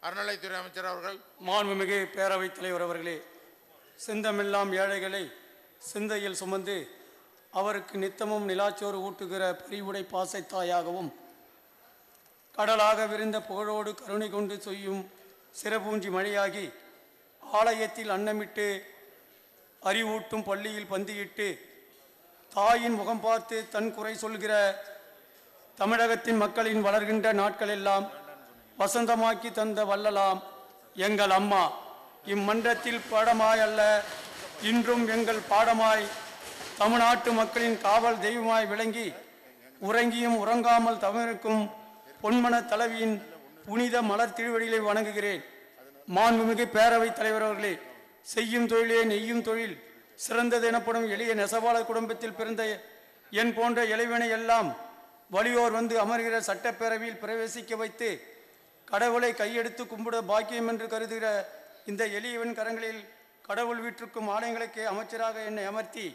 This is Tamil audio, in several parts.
அறநிலைத்துறை அமைச்சர் அவர்கள் மாண்புமிகு பேரவைத் தலைவர் அவர்களே செந்தமெல்லாம் ஏழைகளை சிந்தையில் சுமந்து அவருக்கு நித்தமும் நிலாச்சோறு ஊட்டுகிற பரிவுடை பாசைத்தாயாகவும் கடலாக விரிந்த புகழோடு கருணை கொண்டு செய்யும் சிறபூஞ்சி மழையாகி ஆலயத்தில் அன்னமிட்டு அறிவூட்டும் பள்ளியில் பந்தியிட்டு தாயின் முகம் பார்த்து தன் குறை சொல்கிற தமிழகத்தின் மக்களின் வளர்கின்ற நாட்களெல்லாம் வசந்தமாக்கி தந்த வல்லலாம் எங்கள் அம்மா இம்மன்றத்தில் பாடமாய் அல்ல இன்றும் எங்கள் பாடமாய் தமிழ்நாட்டு மக்களின் காவல் தெய்வமாய் விளங்கி உறங்கியும் உறங்காமல் தமிழுக்கும் பொன்மன தலைவியின் புனித மலர் திருவடிகளை வணங்குகிறேன் மாண்புமிகு பேரவைத் தலைவர் அவர்களே செய்யும் தொழிலே நெய்யும் தொழில் சிறந்தது எனப்படும் எளிய நெசவாளர் குடும்பத்தில் பிறந்த என் போன்ற இளைவனை எல்லாம் வலியோர் வந்து அமர்கிற சட்டப்பேரவையில் பிரவேசிக்க வைத்து கடவுளை கையெடுத்து கும்பிட பாக்கியம் என்று கருதுகிற இந்த எளியவன் கரங்களில் கடவுள் வீற்றிருக்கும் ஆலயங்களுக்கு அமைச்சராக என்னை அமர்த்தி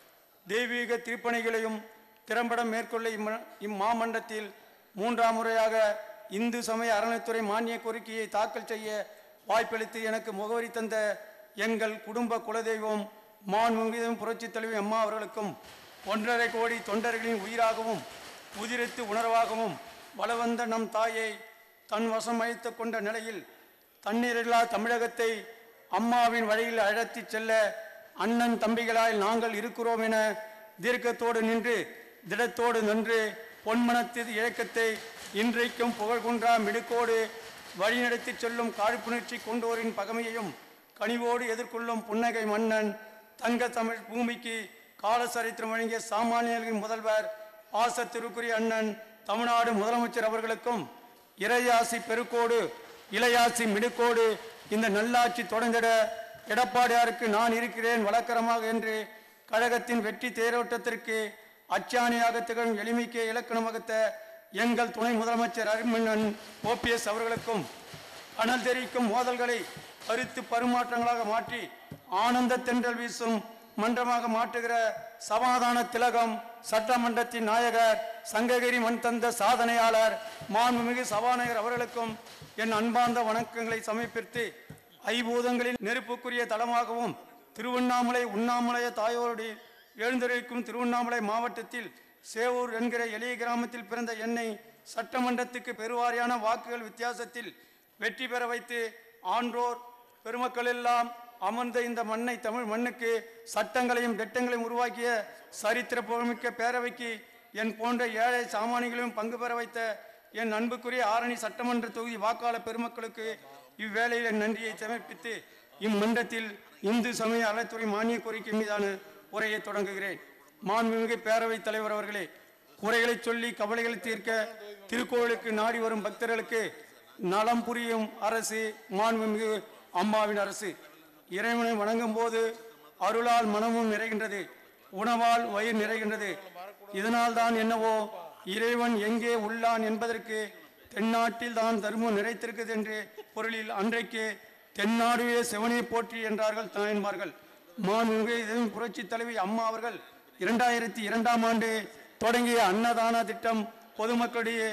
தெய்வீக திருப்பணிகளையும் திறம்பட மேற்கொள்ள இம்ம இம்மாமண்டத்தில் மூன்றாம் முறையாக இந்து சமய அறநிலைத்துறை மானிய கோரிக்கையை தாக்கல் செய்ய வாய்ப்பளித்து எனக்கு முகவரி தந்த எங்கள் குடும்ப குலதெய்வம் மாண்புமிகும் புரட்சித் தலைவி அம்மா அவர்களுக்கும் ஒன்றரை கோடி தொண்டர்களின் உயிராகவும் உதிரித்து உணர்வாகவும் வளவந்த நம் தாயை தன் வசம் அழைத்துக் கொண்ட நிலையில் தண்ணீரில்லா தமிழகத்தை அம்மாவின் வழியில் அழைத்துச் செல்ல அண்ணன் தம்பிகளாய் நாங்கள் இருக்கிறோம் என தீர்க்கத்தோடு நின்று திடத்தோடு நின்று பொன்மனத்து இயக்கத்தை இன்றைக்கும் புகழ்குன்றா மிடுக்கோடு வழிநடத்திச் செல்லும் காழ்ப்புணர்ச்சி கொண்டோரின் பகமையையும் கனிவோடு எதிர்கொள்ளும் புன்னகை மன்னன் தங்க தமிழ் பூமிக்கு காலசரித்திரம் வழங்கிய சாமானியர்களின் முதல்வர் பாசத்திற்குரிய அண்ணன் தமிழ்நாடு முதலமைச்சர் அவர்களுக்கும் இறையாசி பெருக்கோடு இளையாசி மிடுக்கோடு இந்த நல்லாட்சி தொடர்ந்திட எடப்பாடியாருக்கு நான் இருக்கிறேன் வழக்கரமாக என்று கழகத்தின் வெற்றி தேரோட்டத்திற்கு அச்சாணியாக திகழும் எளிமைக்கு இலக்கணம் வகுத்த எங்கள் துணை முதலமைச்சர் அருமண்ணன் ஓபிஎஸ் அவர்களுக்கும் அனல் தெரிவிக்கும் மோதல்களை கருத்து பரிமாற்றங்களாக மாற்றி ஆனந்த தென்றல் வீசும் மன்றமாக மாற்றுகிற சமாதான திலகம் சட்டமன்றத்தின் நாயகர் சங்ககிரி மண் தந்த சாதனையாளர் மாண்புமிகு சபாநாயகர் அவர்களுக்கும் என் அன்பார்ந்த வணக்கங்களை சமர்ப்பித்து ஐபூதங்களின் நெருப்புக்குரிய தலமாகவும் திருவண்ணாமலை உண்ணாமலைய தாயோருடைய எழுந்தருளிக்கும் திருவண்ணாமலை மாவட்டத்தில் சேவூர் என்கிற எளிய கிராமத்தில் பிறந்த என்னை சட்டமன்றத்துக்கு பெருவாரியான வாக்குகள் வித்தியாசத்தில் வெற்றி பெற வைத்து ஆன்றோர் பெருமக்கள் எல்லாம் அமர்ந்த இந்த மண்ணை தமிழ் மண்ணுக்கு சட்டங்களையும் திட்டங்களையும் உருவாக்கிய சரித்திர புகழ்மிக்க பேரவைக்கு என் போன்ற ஏழை சாமானிகளையும் பங்கு பெற வைத்த என் அன்புக்குரிய ஆரணி சட்டமன்ற தொகுதி வாக்காளர் பெருமக்களுக்கு இவ்வேளையில் என் நன்றியை சமர்ப்பித்து இம்மன்றத்தில் இந்து சமய அறத்துறை மானிய கோரிக்கை மீதான உரையை தொடங்குகிறேன் மாண்புமிகு பேரவைத் தலைவர் அவர்களே குறைகளை சொல்லி கவலைகளை தீர்க்க திருக்கோவிலுக்கு நாடி வரும் பக்தர்களுக்கு நலம் புரியும் அரசு மாண்புமிகு அம்மாவின் அரசு இறைவனை வணங்கும் போது அருளால் மனமும் நிறைகின்றது உணவால் வயிறு நிறைகின்றது இதனால் தான் என்னவோ இறைவன் எங்கே உள்ளான் என்பதற்கு தென்னாட்டில் தான் தர்மம் நிறைத்திருக்கிறது என்று பொருளில் அன்றைக்கு தென்னாடுவே சிவனை போற்றி என்றார்கள் தாயன்மார்கள் மாண்புமிகு இதன் புரட்சி தலைவி அம்மா அவர்கள் இரண்டாயிரத்தி இரண்டாம் ஆண்டு தொடங்கிய அன்னதான திட்டம் பொதுமக்களிடையே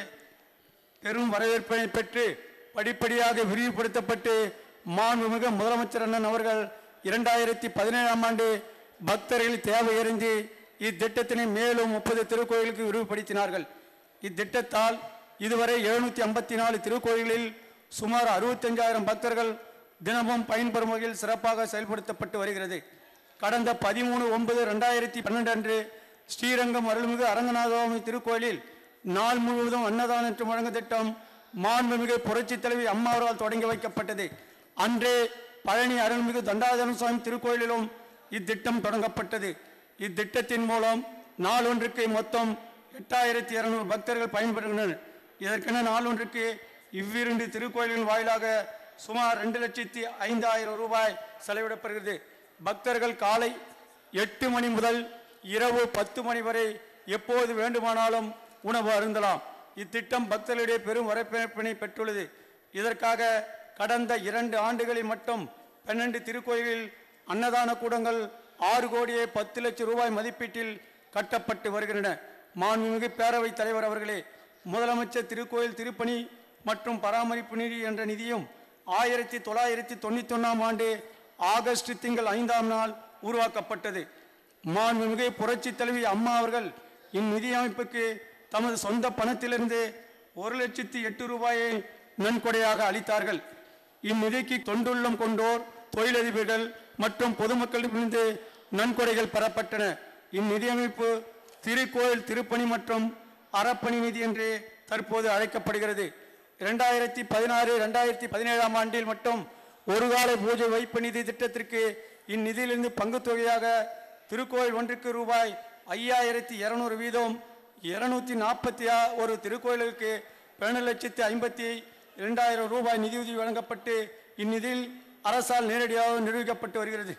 பெரும் வரவேற்பினை பெற்று படிப்படியாக விரிவுபடுத்தப்பட்டு மாண்புமிகு முதலமைச்சர் அண்ணன் அவர்கள் இரண்டாயிரத்தி பதினேழாம் ஆண்டு பக்தர்கள் தேவையறிந்து இத்திட்டத்தினை மேலும் முப்பது திருக்கோயிலுக்கு விரிவுபடுத்தினார்கள் இத்திட்டத்தால் இதுவரை எழுநூற்றி ஐம்பத்தி நாலு திருக்கோயில்களில் சுமார் அறுபத்தஞ்சாயிரம் பக்தர்கள் தினமும் பயன்பெறும் வகையில் சிறப்பாக செயல்படுத்தப்பட்டு வருகிறது கடந்த பதிமூணு ஒன்பது ரெண்டாயிரத்தி பன்னெண்டு அன்று ஸ்ரீரங்கம் அருள்மிகு அரங்கநாதசுவாமி திருக்கோயிலில் நாள் முழுவதும் அன்னதானம் வழங்க திட்டம் மாண்புமிகு புரட்சித் தலைவி அம்மா அவர்களால் தொடங்கி வைக்கப்பட்டது அன்றே பழனி அருள்மிகு தண்டாதன சுவாமி திருக்கோயிலிலும் இத்திட்டம் தொடங்கப்பட்டது இத்திட்டத்தின் மூலம் நாளொன்றுக்கு மொத்தம் எட்டாயிரத்தி இருநூறு பக்தர்கள் பயன்பெறுகின்றனர் இதற்கென நாளொன்றுக்கு இவ்விரண்டு திருக்கோயில்களின் வாயிலாக சுமார் ரெண்டு லட்சத்தி ஐந்தாயிரம் ரூபாய் செலவிடப்படுகிறது பக்தர்கள் காலை எட்டு மணி முதல் இரவு பத்து மணி வரை எப்போது வேண்டுமானாலும் உணவு அருந்தலாம் இத்திட்டம் பக்தர்களிடையே பெரும் வரவேற்பினை பெற்றுள்ளது இதற்காக கடந்த இரண்டு ஆண்டுகளில் மட்டும் பன்னெண்டு திருக்கோயிலில் அன்னதான கூடங்கள் ஆறு கோடியே பத்து லட்சம் ரூபாய் மதிப்பீட்டில் கட்டப்பட்டு வருகின்றன மாண்புமிகு பேரவைத் தலைவர் அவர்களே முதலமைச்சர் திருக்கோயில் திருப்பணி மற்றும் பராமரிப்பு நிதி என்ற நிதியும் ஆயிரத்தி தொள்ளாயிரத்தி தொண்ணூத்தி ஒன்றாம் ஆண்டு ஆகஸ்ட் திங்கள் ஐந்தாம் நாள் உருவாக்கப்பட்டது மாண்புமிகு புரட்சி தலைவி அம்மா அவர்கள் இந்நிதி அமைப்புக்கு தமது சொந்த பணத்திலிருந்து ஒரு லட்சத்தி எட்டு ரூபாயை நன்கொடையாக அளித்தார்கள் இந்நிதிக்கு தொண்டுள்ளம் கொண்டோர் தொழிலதிபர்கள் மற்றும் பொதுமக்களிடமிருந்து நன்கொடைகள் பெறப்பட்டன இந்நிதி அமைப்பு திருக்கோயில் திருப்பணி மற்றும் அறப்பணி நிதி என்று தற்போது அழைக்கப்படுகிறது இரண்டாயிரத்தி பதினாறு இரண்டாயிரத்தி பதினேழாம் ஆண்டில் மட்டும் ஒரு கால பூஜை வைப்பு நிதி திட்டத்திற்கு இந்நிதியிலிருந்து பங்குத் தொகையாக திருக்கோயில் ஒன்றுக்கு ரூபாய் ஐயாயிரத்தி இருநூறு வீதம் இருநூத்தி நாற்பத்தி ஒரு திருக்கோயிலுக்கு பன்னெண்டு லட்சத்தி ஐம்பத்தி இரண்டாயிரம் ரூபாய் நிதியுதவி வழங்கப்பட்டு இந்நிதியில் அரசால் நேரடியாக நிர்வகிக்கப்பட்டு வருகிறது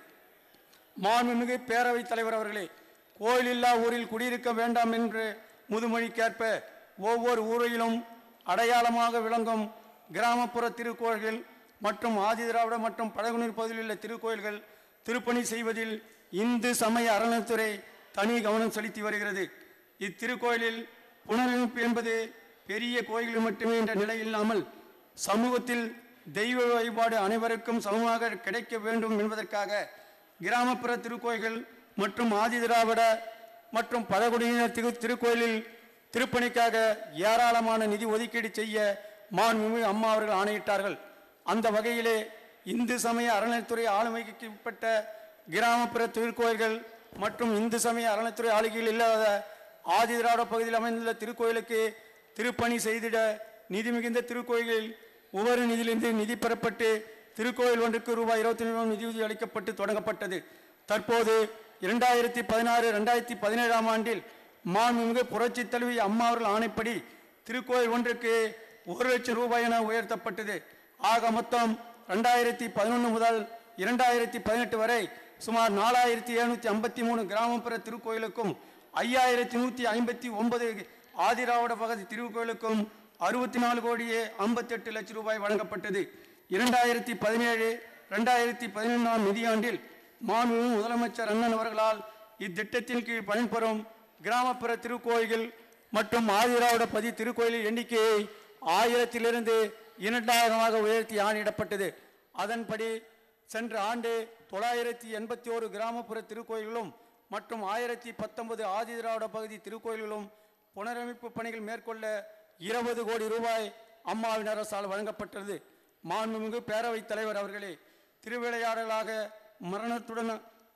மாண்புமிகு பேரவைத் தலைவர் அவர்களே கோயிலில்லா ஊரில் குடியிருக்க வேண்டாம் என்று முதுமொழிக்கேற்ப ஒவ்வொரு ஊரிலும் அடையாளமாக விளங்கும் கிராமப்புற திருக்கோயில்கள் மற்றும் ஆதிதிராவிட மற்றும் பழகுனூர் பகுதியில் உள்ள திருக்கோயில்கள் திருப்பணி செய்வதில் இந்து சமய அறநிலைத்துறை தனி கவனம் செலுத்தி வருகிறது இத்திருக்கோயிலில் புனரமைப்பு என்பது பெரிய கோயில்கள் மட்டுமே என்ற நிலை இல்லாமல் சமூகத்தில் தெய்வ வழிபாடு அனைவருக்கும் சமமாக கிடைக்க வேண்டும் என்பதற்காக கிராமப்புற திருக்கோயில்கள் மற்றும் ஆதிதிராவிட மற்றும் பழங்குடியினர் திரு திருக்கோயிலில் திருப்பணிக்காக ஏராளமான நிதி ஒதுக்கீடு செய்ய மாண்புமிகு அம்மா அவர்கள் ஆணையிட்டார்கள் அந்த வகையிலே இந்து சமய அறநிலைத்துறை ஆளுமைக்கு உட்பட்ட கிராமப்புற திருக்கோயில்கள் மற்றும் இந்து சமய அறநிலைத்துறை ஆளுகையில் இல்லாத ஆதிதிராவிட பகுதியில் அமைந்துள்ள திருக்கோயிலுக்கு திருப்பணி செய்திட நிதி மிகுந்த திருக்கோயில்களில் ஒவ்வொரு நிதியிலிருந்து நிதி பெறப்பட்டு திருக்கோயில் ஒன்றுக்கு ரூபாய் இருபத்தி மூணு நிதியுதவி அளிக்கப்பட்டு தொடங்கப்பட்டது தற்போது இரண்டாயிரத்தி பதினாறு ரெண்டாயிரத்தி பதினேழாம் ஆண்டில் மாண்புமிகு புரட்சித் தலைவி அம்மா அவர்கள் ஆணைப்படி திருக்கோயில் ஒன்றுக்கு ஒரு லட்சம் ரூபாய் என உயர்த்தப்பட்டது ஆக மொத்தம் ரெண்டாயிரத்தி பதினொன்று முதல் இரண்டாயிரத்தி பதினெட்டு வரை சுமார் நாலாயிரத்தி எழுநூத்தி ஐம்பத்தி மூணு கிராமப்புற திருக்கோயிலுக்கும் ஐயாயிரத்தி நூற்றி ஐம்பத்தி ஒன்பது ஆதிராவிட பகுதி திருக்கோயிலுக்கும் அறுபத்தி நாலு கோடியே ஐம்பத்தெட்டு லட்சம் ரூபாய் வழங்கப்பட்டது இரண்டாயிரத்தி பதினேழு ரெண்டாயிரத்தி பதினொன்றாம் நிதியாண்டில் மாண்புமிகு முதலமைச்சர் அண்ணன் அவர்களால் இத்திட்டத்தின் கீழ் பயன்பெறும் கிராமப்புற திருக்கோயில்கள் மற்றும் ஆதிராவிட பதி திருக்கோயிலின் எண்ணிக்கையை ஆயிரத்திலிருந்து இரண்டாயிரமாக உயர்த்தி ஆணையிடப்பட்டது அதன்படி சென்ற ஆண்டு தொள்ளாயிரத்தி எண்பத்தி ஓரு கிராமப்புற திருக்கோயில்களும் மற்றும் ஆயிரத்தி பத்தொன்பது ஆதிதிராவிட பகுதி திருக்கோயில்களும் புனரமைப்பு பணிகள் மேற்கொள்ள இருபது கோடி ரூபாய் அம்மாவின் அரசால் வழங்கப்பட்டது மாண்புமிகு பேரவைத் தலைவர் அவர்களே திருவிளையாடலாக மரணத்துடன்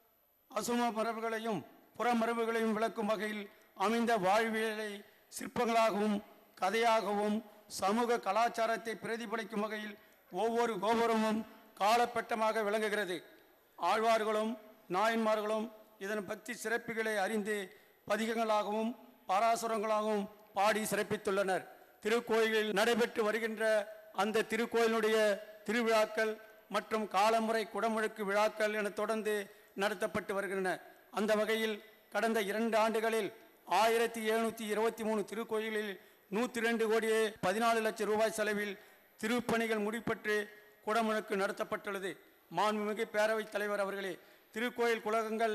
அசும மரபுகளையும் புறமரபுகளையும் விளக்கும் வகையில் அமைந்த வாழ்வியலை சிற்பங்களாகவும் கதையாகவும் சமூக கலாச்சாரத்தை பிரதிபலிக்கும் வகையில் ஒவ்வொரு கோபுரமும் காலப்பட்டமாக விளங்குகிறது ஆழ்வார்களும் நாயன்மார்களும் இதன் பக்தி சிறப்புகளை அறிந்து பதிகங்களாகவும் பாராசுரங்களாகவும் பாடி சிறப்பித்துள்ளனர் திருக்கோயிலில் நடைபெற்று வருகின்ற அந்த திருக்கோயிலுடைய திருவிழாக்கள் மற்றும் காலமுறை குடமுழுக்கு விழாக்கள் என தொடர்ந்து நடத்தப்பட்டு வருகின்றன அந்த வகையில் கடந்த இரண்டு ஆண்டுகளில் ஆயிரத்தி எழுநூற்றி இருபத்தி மூணு திருக்கோயிலில் நூற்றி ரெண்டு கோடியே பதினாலு லட்சம் ரூபாய் செலவில் திருப்பணிகள் முடிப்பெற்று குடமுழுக்கு நடத்தப்பட்டுள்ளது மாண்புமிகு பேரவைத் தலைவர் அவர்களே திருக்கோயில் குலகங்கள்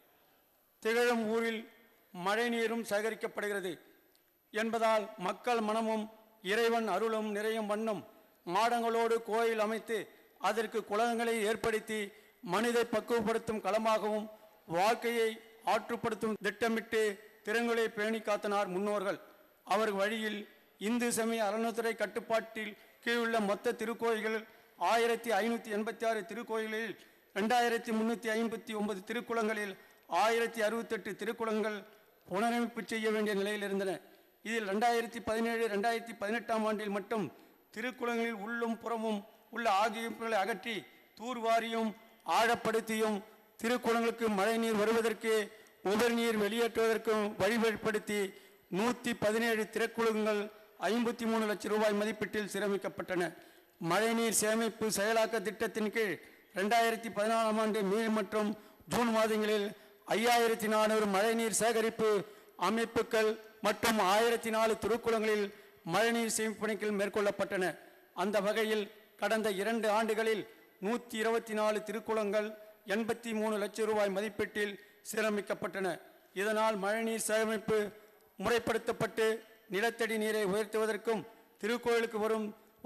திகழும் ஊரில் மழைநீரும் சேகரிக்கப்படுகிறது என்பதால் மக்கள் மனமும் இறைவன் அருளும் நிறையும் வண்ணம் மாடங்களோடு கோயில் அமைத்து அதற்கு குளங்களை ஏற்படுத்தி மனிதை பக்குவப்படுத்தும் களமாகவும் வாழ்க்கையை ஆற்றுப்படுத்தும் திட்டமிட்டு திறங்களை பேணி காத்தனார் முன்னோர்கள் அவர் வழியில் இந்து சமய அறநிலைத்துறை கட்டுப்பாட்டில் கீழுள்ள மொத்த திருக்கோயில்கள் ஆயிரத்தி ஐநூற்றி எண்பத்தி ஆறு திருக்கோயில்களில் ரெண்டாயிரத்தி முன்னூற்றி ஐம்பத்தி ஒன்பது திருக்குளங்களில் ஆயிரத்தி அறுபத்தெட்டு திருக்குளங்கள் புனரமைப்பு செய்ய வேண்டிய நிலையில் இருந்தன இதில் ரெண்டாயிரத்தி பதினேழு ரெண்டாயிரத்தி பதினெட்டாம் ஆண்டில் மட்டும் திருக்குளங்களில் உள்ளும் புறமும் உள்ள ஆகியப்புகளை அகற்றி தூர்வாரியும் ஆழப்படுத்தியும் திருக்குளங்களுக்கு மழைநீர் வருவதற்கு உபரி நீர் வெளியேற்றுவதற்கும் வழிவழிப்படுத்தி நூற்றி பதினேழு திரைக்குளங்கள் ஐம்பத்தி மூணு லட்சம் ரூபாய் மதிப்பீட்டில் சீரமைக்கப்பட்டன மழைநீர் சேமிப்பு செயலாக்க திட்டத்தின் கீழ் ரெண்டாயிரத்தி பதினாலாம் ஆண்டு மே மற்றும் ஜூன் மாதங்களில் ஐயாயிரத்தி நானூறு மழைநீர் சேகரிப்பு அமைப்புகள் மற்றும் ஆயிரத்தி நாலு திருக்குளங்களில் மழைநீர் சேமிப்பு பணிகள் மேற்கொள்ளப்பட்டன அந்த வகையில் கடந்த இரண்டு ஆண்டுகளில் நூற்றி இருபத்தி நாலு திருக்குளங்கள் எண்பத்தி மூணு லட்சம் ரூபாய் மதிப்பீட்டில் சீரமைக்கப்பட்டன இதனால் மழைநீர் சேகரிப்பு முறைப்படுத்தப்பட்டு நிலத்தடி நீரை உயர்த்துவதற்கும் திருக்கோயிலுக்கு வரும்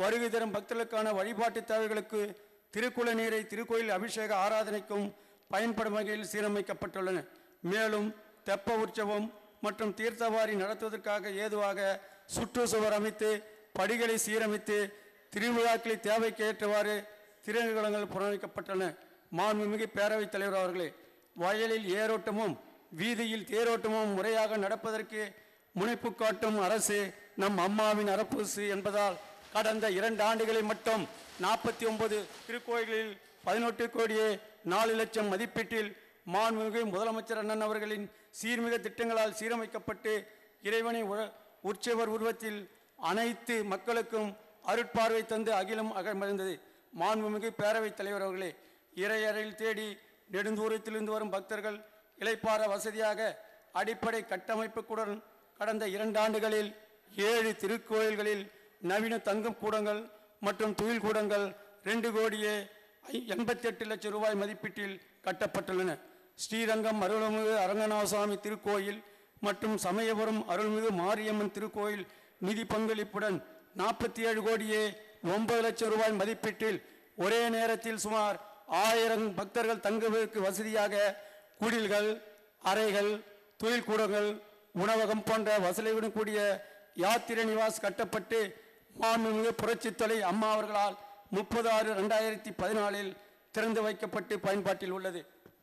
வருகை தரும் பக்தர்களுக்கான வழிபாட்டு தேவைகளுக்கு திருக்குள நீரை திருக்கோயில் அபிஷேக ஆராதனைக்கும் பயன்படும் வகையில் சீரமைக்கப்பட்டுள்ளன மேலும் தெப்ப உற்சவம் மற்றும் தீர்த்தவாரி நடத்துவதற்காக ஏதுவாக சுற்றுச்சுவர் அமைத்து படிகளை சீரமைத்து திருவிழாக்களை தேவைக்கு ஏற்றவாறு திருநிலங்கள் புறணிக்கப்பட்டன மாண்புமிகு பேரவைத் தலைவர் அவர்களே வயலில் ஏரோட்டமும் வீதியில் தேரோட்டமும் முறையாக நடப்பதற்கு முனைப்பு காட்டும் அரசு நம் அம்மாவின் அரசு என்பதால் கடந்த இரண்டு ஆண்டுகளில் மட்டும் நாற்பத்தி ஒன்பது திருக்கோயில்களில் பதினெட்டு கோடியே நாலு லட்சம் மதிப்பீட்டில் மாண்புமிகு முதலமைச்சர் அண்ணன் அவர்களின் சீர்மிகு திட்டங்களால் சீரமைக்கப்பட்டு இறைவனை உ- உற்சவர் உருவத்தில் அனைத்து மக்களுக்கும் அருட்பார்வை தந்து அகிலம் அகமறிந்தது மாண்புமிகு பேரவைத் தலைவர் அவர்களே இறையறையில் தேடி நெடுந்தூரத்திலிருந்து வரும் பக்தர்கள் இளைப்பாற வசதியாக அடிப்படை கட்டமைப்புக்குடன் கடந்த இரண்டு ஆண்டுகளில் ஏழு திருக்கோயில்களில் நவீன தங்கும் கூடங்கள் மற்றும் துயில் கூடங்கள் ரெண்டு கோடியே எண்பத்தி எட்டு லட்சம் ரூபாய் மதிப்பீட்டில் கட்டப்பட்டுள்ளன ஸ்ரீரங்கம் அருள்மிகு அரங்கநாதசுவாமி திருக்கோயில் மற்றும் சமயபுரம் அருள்மிகு மாரியம்மன் திருக்கோயில் நிதி பங்களிப்புடன் நாற்பத்தி ஏழு கோடியே ஒன்பது லட்சம் ரூபாய் மதிப்பீட்டில் ஒரே நேரத்தில் சுமார் ஆயிரம் பக்தர்கள் தங்குவதற்கு வசதியாக குடில்கள் அறைகள் தொழில்கூடங்கள் உணவகம் போன்ற வசதியுடன் கூடிய யாத்திரை நிவாஸ் கட்டப்பட்டு மாண்புமிகு புரட்சித்தலை அம்மா அவர்களால் முப்பது ஆறு ரெண்டாயிரத்தி பதினாலில் திறந்து வைக்கப்பட்டு பயன்பாட்டில் உள்ளது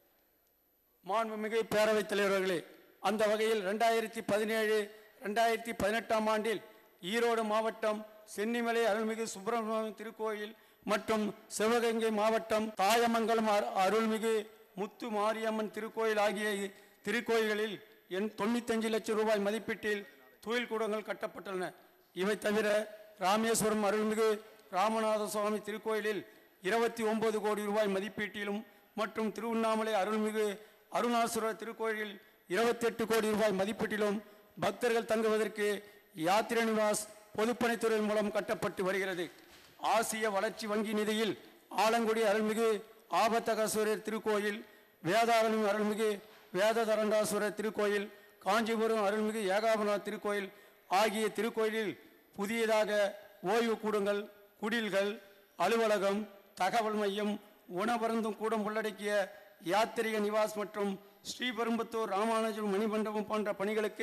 மாண்புமிகு பேரவைத் தலைவர்களே அந்த வகையில் ரெண்டாயிரத்தி பதினேழு ரெண்டாயிரத்தி பதினெட்டாம் ஆண்டில் ஈரோடு மாவட்டம் சென்னிமலை அருள்மிகு சுப்பிரமணிய திருக்கோயில் மற்றும் சிவகங்கை மாவட்டம் தாயமங்கலம் அரு- அருள்மிகு முத்து மாரியம்மன் திருக்கோயில் ஆகிய இ- திருக்கோயில்களில் எண் தொண்ணூத்தஞ்சு லட்சம் ரூபாய் மதிப்பீட்டில் தொழில் கூடங்கள் கட்டப்பட்டுள்ளன இவை தவிர ராமேஸ்வரம் அருள்மிகு ராமநாத சுவாமி திருக்கோயிலில் இருபத்தி ஒன்பது கோடி ரூபாய் மதிப்பீட்டிலும் மற்றும் திருவண்ணாமலை அருள்மிகு அருணாசுரர் திருக்கோயிலில் இருபத்தெட்டு கோடி ரூபாய் மதிப்பீட்டிலும் பக்தர்கள் தங்குவதற்கு யாத்திரை நிவாஸ் பொதுப்பணித்துறை மூலம் கட்டப்பட்டு வருகிறது ஆசிய வளர்ச்சி வங்கி நிதியில் ஆலங்குடி அருள்மிகு ஆபத்தகசுரர் திருக்கோயில் வேதாரண்யம் அருள்மிகு வேததரண்டாசுரர் திருக்கோயில் காஞ்சிபுரம் அருள்மிகு ஏகாபநாத் திருக்கோயில் ஆகிய திருக்கோயிலில் புதியதாக ஓய்வு கூடங்கள் குடில்கள் அலுவலகம் தகவல் மையம் உணவருந்தும் கூடம் உள்ளடக்கிய யாத்திரிக நிவாஸ் மற்றும் ஸ்ரீபெரும்புத்தூர் ராமானுஜம் மணிமண்டபம் போன்ற பணிகளுக்கு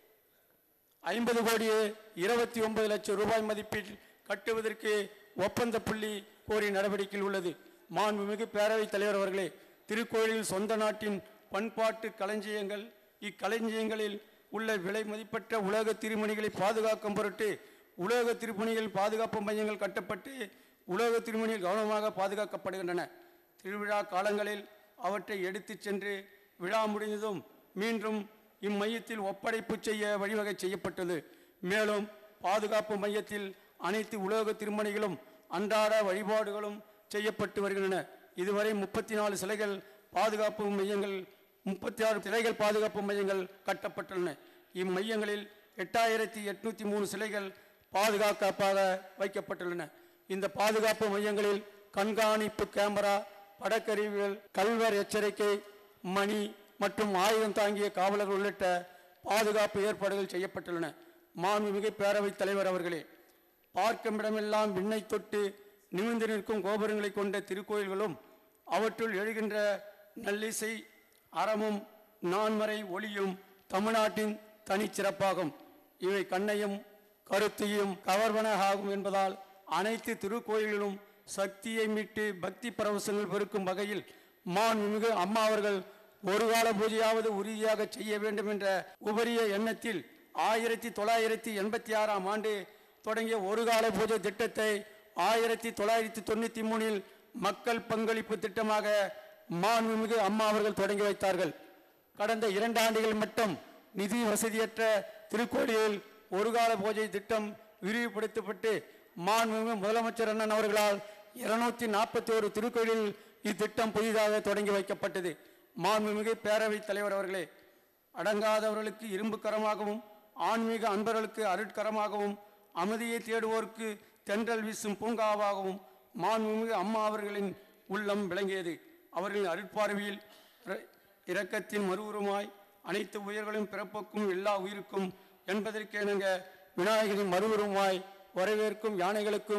ஐம்பது கோடியே இருபத்தி ஒன்பது லட்சம் ரூபாய் மதிப்பில் கட்டுவதற்கு ஒப்பந்த புள்ளி கோரி நடவடிக்கையில் உள்ளது மாண்புமிகு பேரவைத் தலைவர் அவர்களே திருக்கோயிலில் சொந்த நாட்டின் பண்பாட்டு களஞ்சியங்கள் இக்களஞ்சியங்களில் உள்ள விலை மதிப்பற்ற உலக திருமணிகளை பாதுகாக்கும் பொருட்டு உலக திருப்பணிகள் பாதுகாப்பு மையங்கள் கட்டப்பட்டு உலக திருமணிகள் கவனமாக பாதுகாக்கப்படுகின்றன திருவிழா காலங்களில் அவற்றை எடுத்துச் சென்று விழா முடிந்ததும் மீண்டும் இம்மையத்தில் ஒப்படைப்பு செய்ய வழிவகை செய்யப்பட்டது மேலும் பாதுகாப்பு மையத்தில் அனைத்து உலோக திருமணிகளும் அன்றாட வழிபாடுகளும் செய்யப்பட்டு வருகின்றன இதுவரை முப்பத்தி நாலு சிலைகள் பாதுகாப்பு மையங்கள் முப்பத்தி ஆறு சிலைகள் பாதுகாப்பு மையங்கள் கட்டப்பட்டுள்ளன இம்மையங்களில் எட்டாயிரத்தி எட்நூத்தி மூணு சிலைகள் பாதுகாப்பாக வைக்கப்பட்டுள்ளன இந்த பாதுகாப்பு மையங்களில் கண்காணிப்பு கேமரா படக்கருவிகள் கல்வர் எச்சரிக்கை மணி மற்றும் ஆயுதம் தாங்கிய காவலர்கள் உள்ளிட்ட பாதுகாப்பு ஏற்பாடுகள் செய்யப்பட்டுள்ளன மாண்புமிகு பேரவைத் தலைவர் அவர்களே பார்க்கும் இடமெல்லாம் விண்ணை தொட்டு நிமிர்ந்து நிற்கும் கோபுரங்களை கொண்ட திருக்கோயில்களும் அவற்றுள் எழுகின்ற நல்லிசை அறமும் நான்மறை ஒளியும் தமிழ்நாட்டின் தனிச்சிறப்பாகும் இவை கண்ணையும் கருத்தையும் கவர்வன ஆகும் என்பதால் அனைத்து திருக்கோயில்களிலும் சக்தியை மீட்டு பக்தி பரவசங்கள் பெருக்கும் வகையில் மாண்புமிகு அம்மா அவர்கள் ஒரு கால பூஜையாவது உறுதியாக செய்ய வேண்டும் என்ற உபரிய எண்ணத்தில் ஆயிரத்தி தொள்ளாயிரத்தி எண்பத்தி ஆறாம் ஆண்டு தொடங்கிய ஒரு கால பூஜை திட்டத்தை ஆயிரத்தி தொள்ளாயிரத்தி தொண்ணூற்றி மூணில் மக்கள் பங்களிப்பு திட்டமாக மாண்புமிகு அம்மா அவர்கள் தொடங்கி வைத்தார்கள் கடந்த இரண்டு ஆண்டுகள் மட்டும் நிதி வசதியற்ற திருக்கோயிலில் ஒரு கால பூஜை திட்டம் விரிவுபடுத்தப்பட்டு மாண்புமிகு முதலமைச்சர் அண்ணன் அவர்களால் இருநூத்தி நாற்பத்தி ஒரு திருக்கோயிலில் இத்திட்டம் புதிதாக தொடங்கி வைக்கப்பட்டது மாண்புமிகு பேரவைத் தலைவர் அவர்களே அடங்காதவர்களுக்கு இரும்பு கரமாகவும் ஆன்மீக அன்பர்களுக்கு அருட்கரமாகவும் அமைதியை தேடுவோருக்கு தென்றல் வீசும் பூங்காவாகவும் மாண்புமிகு அம்மா அவர்களின் உள்ளம் விளங்கியது அவர்களின் அருட்பார்வையில் இர- இரக்கத்தின் மறுவுருமாய் அனைத்து உயிர்களும் பிறப்புக்கும் எல்லா உயிருக்கும் என்பதற்கேனங்க விநாயகரின் மறுவுருமாய் வரவேற்கும் யானைகளுக்கும்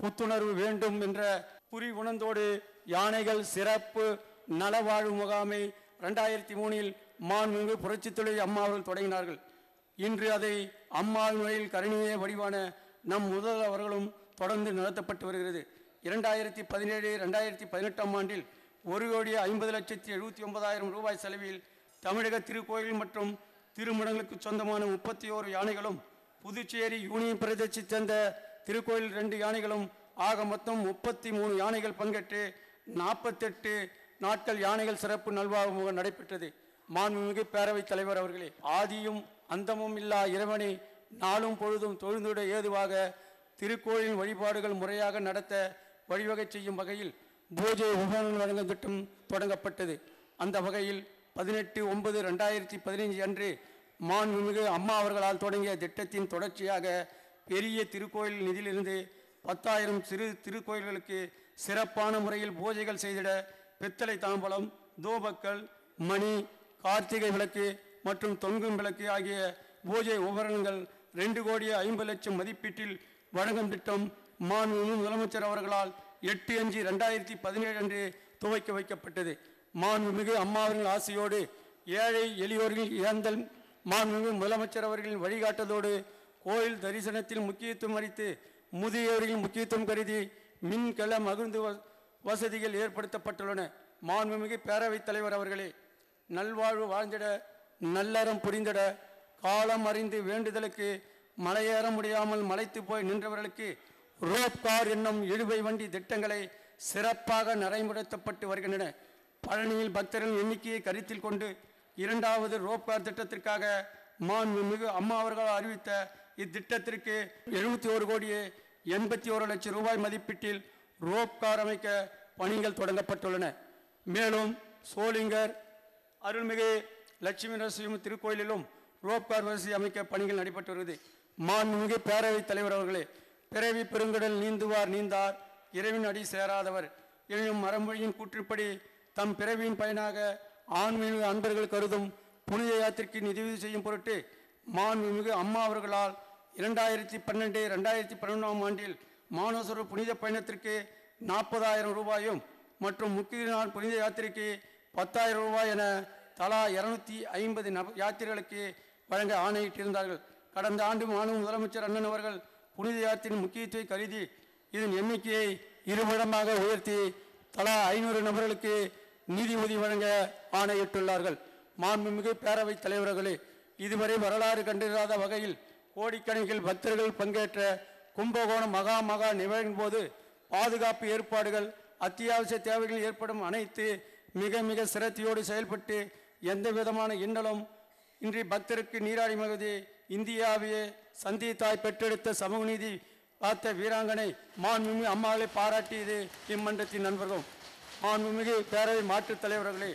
புத்துணர்வு வேண்டும் என்ற புரி உணர்ந்தோடு யானைகள் சிறப்பு நலவாழ்வு முகாமை ரெண்டாயிரத்தி மூணில் மாண்புமிகு புரட்சித்துறை அம்மா அவர்கள் தொடங்கினார்கள் இன்று அதை அம்மாவின் முறையில் கருணிய வடிவான நம் முதல்வர் அவர்களும் தொடர்ந்து நடத்தப்பட்டு வருகிறது இரண்டாயிரத்தி பதினேழு ரெண்டாயிரத்தி பதினெட்டாம் ஆண்டில் ஒரு கோடி ஐம்பது லட்சத்தி எழுபத்தி ஒன்பதாயிரம் ரூபாய் செலவில் தமிழக திருக்கோயில் மற்றும் திருமணங்களுக்கு சொந்தமான முப்பத்தி ஓரு யானைகளும் புதுச்சேரி யூனியன் பிரதேசத்தைச் சேர்ந்த திருக்கோயில் ரெண்டு யானைகளும் ஆக மொத்தம் முப்பத்தி மூணு யானைகள் பங்கேற்று நாற்பத்தெட்டு நாட்கள் யானைகள் சிறப்பு நல்வாழ்வு நடைபெற்றது மாண்புமிகு பேரவைத் தலைவர் அவர்களே ஆதியும் அந்தமும் இல்லா இறைவனை நாளும் பொழுதும் தொழுந்துட ஏதுவாக திருக்கோயிலின் வழிபாடுகள் முறையாக நடத்த வழிவகை செய்யும் வகையில் பூஜை உபகரணங்கள் வழங்கும் திட்டம் தொடங்கப்பட்டது அந்த வகையில் பதினெட்டு ஒன்பது ரெண்டாயிரத்தி பதினைஞ்சு அன்று மாண்புமிகு அம்மா அவர்களால் தொடங்கிய திட்டத்தின் தொடர்ச்சியாக பெரிய திருக்கோயில் நிதியிலிருந்து பத்தாயிரம் சிறு திருக்கோயில்களுக்கு சிறப்பான முறையில் பூஜைகள் செய்திட பித்தளை தாம்பலம் தூபக்கல் மணி கார்த்திகை விளக்கு மற்றும் தொங்கும் விளக்கு ஆகிய பூஜை உபகரணங்கள் ரெண்டு கோடி ஐம்பது லட்சம் மதிப்பீட்டில் வழங்கும் திட்டம் மாண்புமிகு முதலமைச்சர் அவர்களால் எட்டு அஞ்சு ரெண்டாயிரத்தி பதினேழு அன்று துவக்கி வைக்கப்பட்டது மாண்புமிகு அம்மாவர்கள் ஆசையோடு ஏழை எளியோர்கள் இழந்தல் மாண்புமிகு முதலமைச்சர் அவர்களின் வழிகாட்டதோடு கோயில் தரிசனத்தில் முக்கியத்துவம் அளித்து முதியோர்களின் முக்கியத்துவம் கருதி மின்கல மகிழ்ந்து வ- வசதிகள் ஏற்படுத்தப்பட்டுள்ளன மாண்புமிகு பேரவைத் தலைவர் அவர்களே நல்வாழ்வு வாழ்ந்திட நல்லறம் புரிந்திட காலம் அறிந்து வேண்டுதலுக்கு மலையேற முடியாமல் மலைத்து போய் நின்றவர்களுக்கு ரோப் கார் என்னும் இழுவை வண்டி திட்டங்களை சிறப்பாக நடைமுறைப்படுத்தப்பட்டு வருகின்றன பழனியில் பக்தர்களின் எண்ணிக்கையை கருத்தில் கொண்டு இரண்டாவது ரோப் கார் திட்டத்திற்காக மாண்புமிகு அம்மா அவர்கள் அறிவித்த இத்திட்டத்திற்கு எழுபத்தி ஒரு கோடியே எண்பத்தி ஒரு லட்சம் ரூபாய் மதிப்பீட்டில் ரோப் கார் அமைக்க பணிகள் தொடங்கப்பட்டுள்ளன மேலும் சோளிங்கர் அருள்மிகு லட்சுமி நரசிம்ம திருக்கோயிலிலும் ரோப் கார் வசதி அமைக்க பணிகள் நடைபெற்று வருகிறது மாண்புமிகு பேரவைத் தலைவர் அவர்களே பிறவி பெருங்கடல் நீந்துவார் நீந்தார் இறைவன் அடி சேராதவர் எனும் மரமொழியின் கூற்றுப்படி தம் பிறவியின் பயனாக ஆன்மீக அன்பர்கள் கருதும் புனித யாத்திரைக்கு நிதியுதவி செய்யும் பொருட்டு மாண்புமிகு அம்மா அவர்களால் இரண்டாயிரத்தி பன்னெண்டு ரெண்டாயிரத்தி பதினொன்றாம் ஆண்டில் மானசர புனித பயணத்திற்கு நாற்பதாயிரம் ரூபாயும் மற்றும் முக்கிய நாள் புனித யாத்திரைக்கு பத்தாயிரம் ரூபாய் என தலா இருநூத்தி ஐம்பது நப யாத்திரைகளுக்கு வழங்க ஆணையிட்டிருந்தார்கள் கடந்த ஆண்டு மாநில முதலமைச்சர் அண்ணன் அவர்கள் புனித யாத்திரையின் முக்கியத்துவத்தை கருதி இதன் எண்ணிக்கையை இருமடமாக உயர்த்தி தலா ஐநூறு நபர்களுக்கு நிதி உதவி வழங்க ஆணையிட்டுள்ளார்கள் மாண்புமிகு பேரவைத் தலைவர்களே இதுவரை வரலாறு கண்டிராத வகையில் கோடிக்கணக்கில் பக்தர்கள் பங்கேற்ற கும்பகோணம் மகா மகா நிகழ்வின் போது பாதுகாப்பு ஏற்பாடுகள் அத்தியாவசிய தேவைகள் ஏற்படும் அனைத்து மிக மிக சிரத்தையோடு செயல்பட்டு எந்த விதமான இன்னலும் இன்றி பக்தருக்கு நீராடி மகுதி இந்தியாவையே சந்தித்தாய் பெற்றெடுத்த சமூக நீதி காத்த வீராங்கனை மாண்புமிகு அம்மாவை பாராட்டியது இம்மன்றத்தின் நண்பர்களும் மாண்புமிகு பேரவை மாற்றுத் தலைவர்களே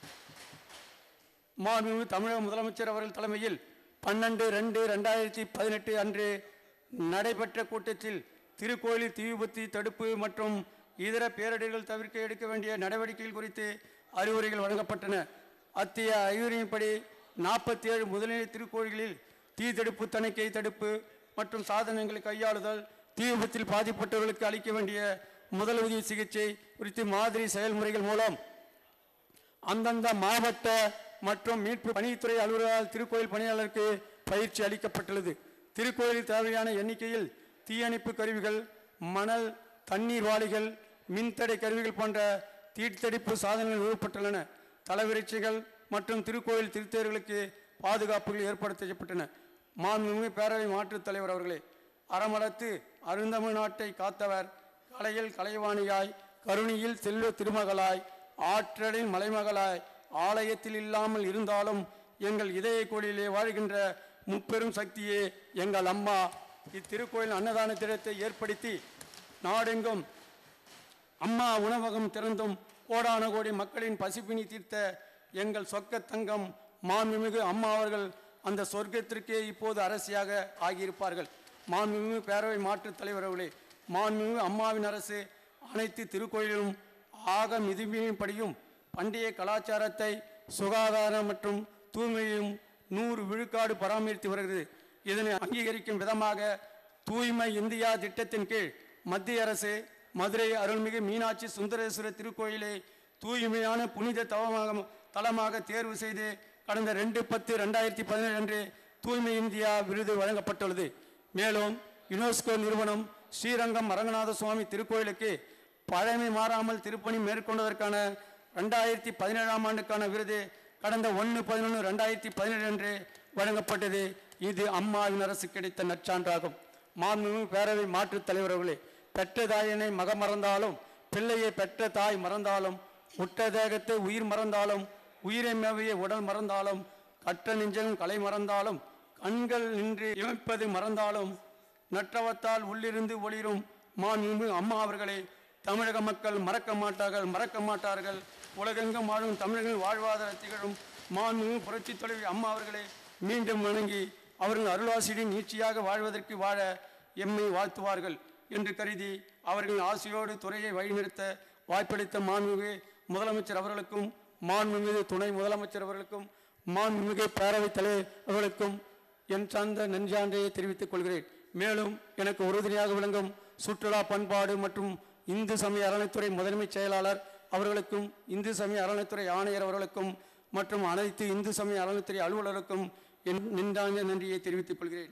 மாண்புமிகு தமிழக முதலமைச்சர் அவர்கள் தலைமையில் பன்னெண்டு ரெண்டு ரெண்டாயிரத்தி பதினெட்டு அன்று நடைபெற்ற கூட்டத்தில் திருக்கோயிலில் தீ விபத்து தடுப்பு மற்றும் இதர பேரிடர்கள் தவிர்க்க எடுக்க வேண்டிய நடவடிக்கைகள் குறித்து அறிவுரைகள் வழங்கப்பட்டன அத்தகைய அறிவுரையின்படி நாற்பத்தி ஏழு முதல்நிலை திருக்கோயில்களில் தீ தடுப்பு தணிக்கை தடுப்பு மற்றும் சாதனங்களை கையாளுதல் தீ விபத்தில் பாதிப்பட்டவர்களுக்கு அளிக்க வேண்டிய முதலுதவி சிகிச்சை குறித்து மாதிரி செயல்முறைகள் மூலம் அந்தந்த மாவட்ட மற்றும் மீட்பு பணித்துறை அலுவலரால் திருக்கோயில் பணியாளருக்கு பயிற்சி அளிக்கப்பட்டுள்ளது திருக்கோயிலில் தேவையான எண்ணிக்கையில் தீயணைப்பு கருவிகள் மணல் தண்ணீர் வாளிகள் மின்தடை கருவிகள் போன்ற தீத்தடிப்பு சாதனங்கள் நிறுவப்பட்டுள்ளன தலைவிரிச்சிகள் மற்றும் திருக்கோயில் திருத்தேர்களுக்கு பாதுகாப்புகள் ஏற்படுத்தப்பட்டன மாண்புமிகு பேரவை மாற்றுத் தலைவர் அவர்களே அறமளத்து அருந்தமிழ் நாட்டை காத்தவர் கலையில் கலைவாணியாய் கருணியில் செல்வ திருமகளாய் ஆற்றலின் மலைமகளாய் ஆலயத்தில் இல்லாமல் இருந்தாலும் எங்கள் இதய கோயிலே வாழ்கின்ற முப்பெரும் சக்தியே எங்கள் அம்மா இத்திருக்கோயில் அன்னதான திட்டத்தை ஏற்படுத்தி நாடெங்கும் அம்மா உணவகம் திறந்தும் கோடான கோடி மக்களின் பசிப்பினி தீர்த்த எங்கள் சொக்க தங்கம் மாண்புமிகு அம்மா அவர்கள் அந்த சொர்க்கத்திற்கே இப்போது அரசியாக ஆகியிருப்பார்கள் மாண்புமிகு பேரவை மாற்றுத் தலைவர் அவர்களே மாண்புமிகு அம்மாவின் அரசு அனைத்து திருக்கோயிலும் ஆக மிதிமையின்படியும் பண்டைய கலாச்சாரத்தை சுகாதாரம் மற்றும் தூய்மையும் நூறு விழுக்காடு பராமரித்து வருகிறது இதனை அங்கீகரிக்கும் விதமாக தூய்மை இந்தியா திட்டத்தின் கீழ் மத்திய அரசு மதுரை அருள்மிகு மீனாட்சி சுந்தரேஸ்வரர் திருக்கோயிலை தூய்மையான புனித தவமாக தலமாக தேர்வு செய்து கடந்த ரெண்டு பத்து ரெண்டாயிரத்தி பதினேழு அன்று தூய்மை இந்தியா விருது வழங்கப்பட்டுள்ளது மேலும் யுனெஸ்கோ நிறுவனம் ஸ்ரீரங்கம் அரங்கநாத சுவாமி திருக்கோயிலுக்கு பழமை மாறாமல் திருப்பணி மேற்கொண்டதற்கான ரெண்டாயிரத்தி பதினேழாம் ஆண்டுக்கான விருது கடந்த ஒன்று பதினொன்று ரெண்டாயிரத்தி பதினேழு அன்று வழங்கப்பட்டது இது அம்மாவின் அரசு கிடைத்த நற்சான்றாகும் மாண்புமிகு பேரவை மாற்றுத் தலைவர்களே பெற்ற தாயினை மக மறந்தாலும் பிள்ளையை பெற்ற தாய் மறந்தாலும் உற்ற தேகத்தை உயிர் மறந்தாலும் உயிரை மேவிய உடல் மறந்தாலும் கற்ற நெஞ்சகம் கலை மறந்தாலும் கண்கள் நின்று இமைப்பது மறந்தாலும் நற்றவத்தால் உள்ளிருந்து ஒளிரும் மாண்புமிகு அம்மா அவர்களை தமிழக மக்கள் மறக்க மாட்டார்கள் மறக்க மாட்டார்கள் உலகெங்கும் வாழும் தமிழர்கள் வாழ்வாதார திகழும் மாண்புமிகு புரட்சித் தலைவி அம்மா அவர்களை மீண்டும் வணங்கி அவர்கள் அருளாசியுடன் நீட்சியாக வாழ்வதற்கு வாழ எம்மை வாழ்த்துவார்கள் என்று கருதி அவர்கள் ஆசையோடு துறையை வழிநிறுத்த வாய்ப்பளித்த மாண்புமிகு முதலமைச்சர் அவர்களுக்கும் மாண்புமிகு துணை முதலமைச்சர் அவர்களுக்கும் மாண்புமிகு பேரவைத் தலைவர் அவர்களுக்கும் என் சார்ந்த நன்றியாண்டையை தெரிவித்துக் கொள்கிறேன் மேலும் எனக்கு உறுதுணையாக விளங்கும் சுற்றுலா பண்பாடு மற்றும் இந்து சமய அறநிலைத்துறை முதன்மைச் செயலாளர் அவர்களுக்கும் இந்து சமய அறநிலைத்துறை ஆணையர் அவர்களுக்கும் மற்றும் அனைத்து இந்து சமய அறநிலைத்துறை அலுவலருக்கும் என் நின்றாங்க நன்றியை தெரிவித்துக் கொள்கிறேன்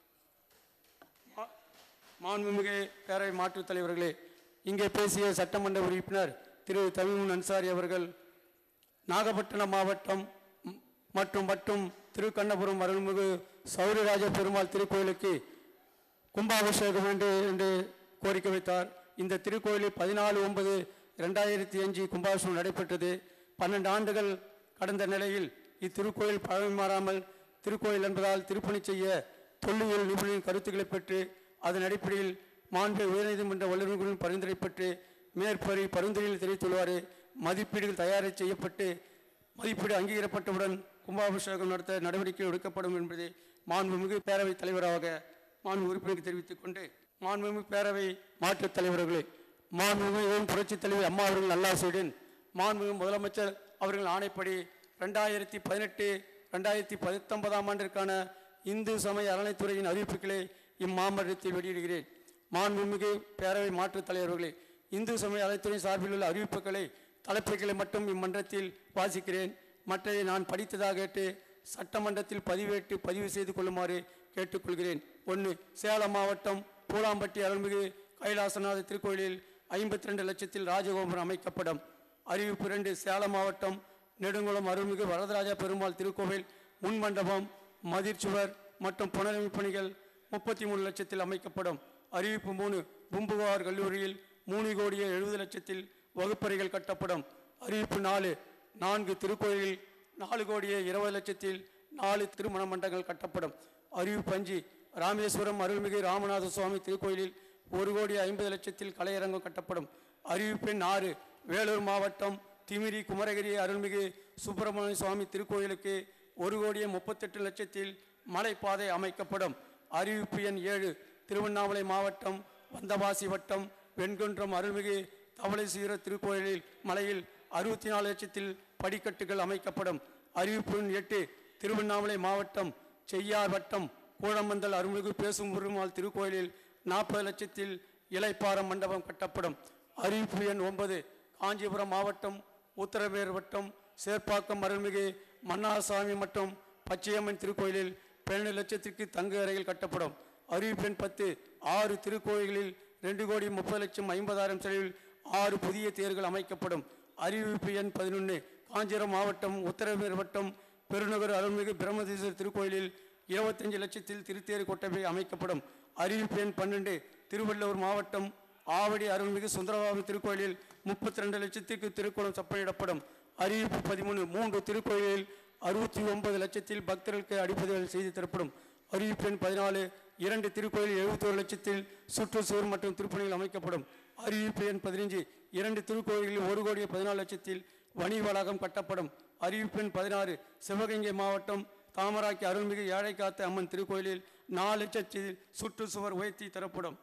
மா- மாண்புமிகு பேரவை மாற்றுத் தலைவர்களே இங்கே பேசிய சட்டமன்ற உறுப்பினர் திரு தமிமுன் அன்சாரி அவர்கள் நாகப்பட்டினம் மாவட்டம் ம், மற்றும் மற்றும் திருக்கண்ணபுரம் அருள்மிகு சௌரிராஜ பெருமாள் திருக்கோயிலுக்கு கும்பாபிஷேகம் என்று என்று கோரிக்கை வைத்தார் இந்த திருக்கோயிலில் பதினாலு ஒன்பது ரெண்டாயிரத்தி அஞ்சு கும்பாபிஷேகம் நடைபெற்றது பன்னெண்டு ஆண்டுகள் கடந்த நிலையில் இத்திருக்கோயில் பழமை மாறாமல் திருக்கோயில் என்பதால் திருப்பணி செய்ய தொல்லியல் நிபுணரின் கருத்துக்களை பெற்று அதன் அடிப்படையில் மாண்பு உயர்நீதிமன்ற வல்லுநர்களின் பரிந்துரை பெற்று மேற்பரி பரிந்துரையில் தெரிவித்துள்ளவாறு மதிப்பீடுகள் தயார் செய்யப்பட்டு மதிப்பீடு அங்கீகரிக்கப்பட்டவுடன் கும்பாபிஷேகம் நடத்த நடவடிக்கை எடுக்கப்படும் என்பதை மாண்புமிகு பேரவைத் தலைவராக மாண்பு உறுப்பினருக்கு தெரிவித்துக் கொண்டு மாண்புமிகு பேரவை மாற்றுத் தலைவர்களே மாண்புமிகு இளம் புரட்சித் தலைவர் அம்மா அவர்கள் நல்லாசியுடன் மாண்புமிகு முதலமைச்சர் அவர்கள் ஆணைப்படி ரெண்டாயிரத்தி பதினெட்டு ரெண்டாயிரத்தி பத்தொன்பதாம் ஆண்டிற்கான இந்து சமய அறநிலைத்துறையின் அறிவிப்புகளை இம்மாமன்றத்தில் வெளியிடுகிறேன் மாண்புமிகு பேரவை மாற்றுத் தலைவர்களே இந்து சமய அறநிலைத்துறை சார்பில் உள்ள அறிவிப்புகளை தலைப்புகளை மட்டும் இம்மன்றத்தில் வாசிக்கிறேன் மற்றதை நான் படித்ததாக கேட்டு சட்டமன்றத்தில் பதிவேட்டு பதிவு செய்து கொள்ளுமாறு கேட்டுக்கொள்கிறேன் ஒன்று சேலம் மாவட்டம் பூலாம்பட்டி அருள்மிகு கைலாசநாத திருக்கோயிலில் ஐம்பத்தி ரெண்டு லட்சத்தில் ராஜகோபுரம் அமைக்கப்படும் அறிவிப்பு இரண்டு சேலம் மாவட்டம் நெடுங்குளம் அருள்மிகு வரதராஜ பெருமாள் திருக்கோவில் முன்மண்டபம் மதிர்ச்சுவர் மற்றும் புனரமைப்பு பணிகள் முப்பத்தி மூணு லட்சத்தில் அமைக்கப்படும் அறிவிப்பு மூணு பூம்புகார் கல்லூரியில் மூணு கோடியே எழுபது லட்சத்தில் வகுப்பறைகள் கட்டப்படும் அறிவிப்பு நாலு நான்கு திருக்கோயிலில் நாலு கோடியே இருபது லட்சத்தில் நாலு திருமண மண்டபங்கள் கட்டப்படும் அறிவிப்பு அஞ்சு ராமேஸ்வரம் அருள்மிகு ராமநாத சுவாமி திருக்கோயிலில் ஒரு கோடி ஐம்பது லட்சத்தில் கலையரங்கம் கட்டப்படும் அறிவிப்பு எண் ஆறு வேலூர் மாவட்டம் திமிரி குமரகிரி அருள்மிகு சுப்பிரமணிய சுவாமி திருக்கோயிலுக்கு ஒரு கோடியே முப்பத்தெட்டு லட்சத்தில் மலைப்பாதை அமைக்கப்படும் அறிவிப்பு எண் ஏழு திருவண்ணாமலை மாவட்டம் வந்தவாசி வட்டம் வெண்குன்றம் அருள்மிகு தவளைசீர திருக்கோயிலில் மலையில் அறுபத்தி நாலு லட்சத்தில் படிக்கட்டுகள் அமைக்கப்படும் அறிவிப்பு எண் எட்டு திருவண்ணாமலை மாவட்டம் செய்யார் வட்டம் கூழமந்தல் அருள்மிகு பேசும் பெருமாள் திருக்கோயிலில் நாற்பது லட்சத்தில் இலைப்பாரம் மண்டபம் கட்டப்படும் அறிவிப்பு எண் ஒன்பது காஞ்சிபுரம் மாவட்டம் உத்தரவேர் வட்டம் சேர்ப்பாக்கம் அருள்மிகு மன்னாசாமி மற்றும் பச்சையம்மன் திருக்கோயிலில் பன்னெண்டு லட்சத்திற்கு தங்கு அறைகள் கட்டப்படும் அறிவிப்பு எண் பத்து ஆறு திருக்கோயில்களில் ரெண்டு கோடி முப்பது லட்சம் ஐம்பதாயிரம் செலவில் ஆறு புதிய தேர்கள் அமைக்கப்படும் அறிவிப்பு எண் பதினொன்று காஞ்சிபுரம் மாவட்டம் உத்தரவேர் வட்டம் பெருநகர் அருள்மிகு பிரம்மதீஸ்வரர் திருக்கோயிலில் இருபத்தஞ்சு லட்சத்தில் திருத்தேர் கொட்டகை அமைக்கப்படும் அறிவிப்பு எண் பன்னெண்டு திருவள்ளூர் மாவட்டம் ஆவடி அருள்மிகு சுந்தரபாபு திருக்கோயிலில் முப்பத்தி ரெண்டு லட்சத்திற்கு திருக்குளம் செப்பனிடப்படும் அறிவிப்பு பதிமூணு மூன்று திருக்கோயிலில் அறுபத்தி ஒன்பது லட்சத்தில் பக்தர்களுக்கு அடிப்படைகள் செய்து தரப்படும் அறிவிப்பு எண் பதினாலு இரண்டு திருக்கோயில் எழுபத்தோரு லட்சத்தில் சுற்றுச்சுவர் மற்றும் திருப்பணிகள் அமைக்கப்படும் அறிவிப்பு எண் பதினைஞ்சு இரண்டு திருக்கோயில்களில் ஒரு கோடியே பதினாலு லட்சத்தில் வணிக வளாகம் கட்டப்படும் அறிவிப்பு எண் பதினாறு சிவகங்கை மாவட்டம் தாமராக்கி அருள்மிகு ஏழை காத்த அம்மன் திருக்கோயிலில் நாலு லட்சத்தில் சுற்றுச்சுவர் உயர்த்தி தரப்படும்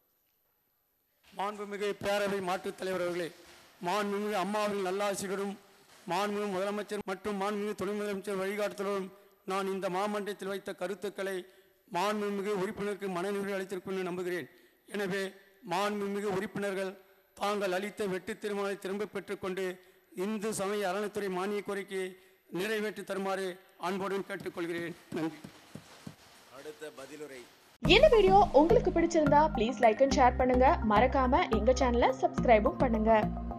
மாண்புமிகு பேரவை மாற்றுத் தலைவர் அவர்களே மாண்புமிகு அம்மாவின் நல்லாசியுடனும் மாண்புமிகு முதலமைச்சர் மற்றும் மாண்புமிகு துணை முதலமைச்சர் வழிகாட்டுதலுடன் நான் இந்த மாமன்றத்தில் வைத்த கருத்துக்களை மாண்புமிகு உறுப்பினருக்கு மனநிலை அளித்திருக்கும் என்று நம்புகிறேன் எனவே மாண்புமிகு உறுப்பினர்கள் தாங்கள் அளித்த வெட்டு தீர்மானத்தை திரும்பப் பெற்றுக்கொண்டு இந்து சமய அறநிலைத்துறை மானிய கோரிக்கையை நிறைவேற்றி தருமாறு அன்புடன் கேட்டுக்கொள்கிறேன் நன்றி அடுத்த பதிலுரை இந்த வீடியோ உங்களுக்கு பிடிச்சிருந்தா ப்ளீஸ் லைக் அண்ட் ஷேர் பண்ணுங்க மறக்காம எங்க சேனலை சப்ஸ்கிரைபும் பண்ணுங்க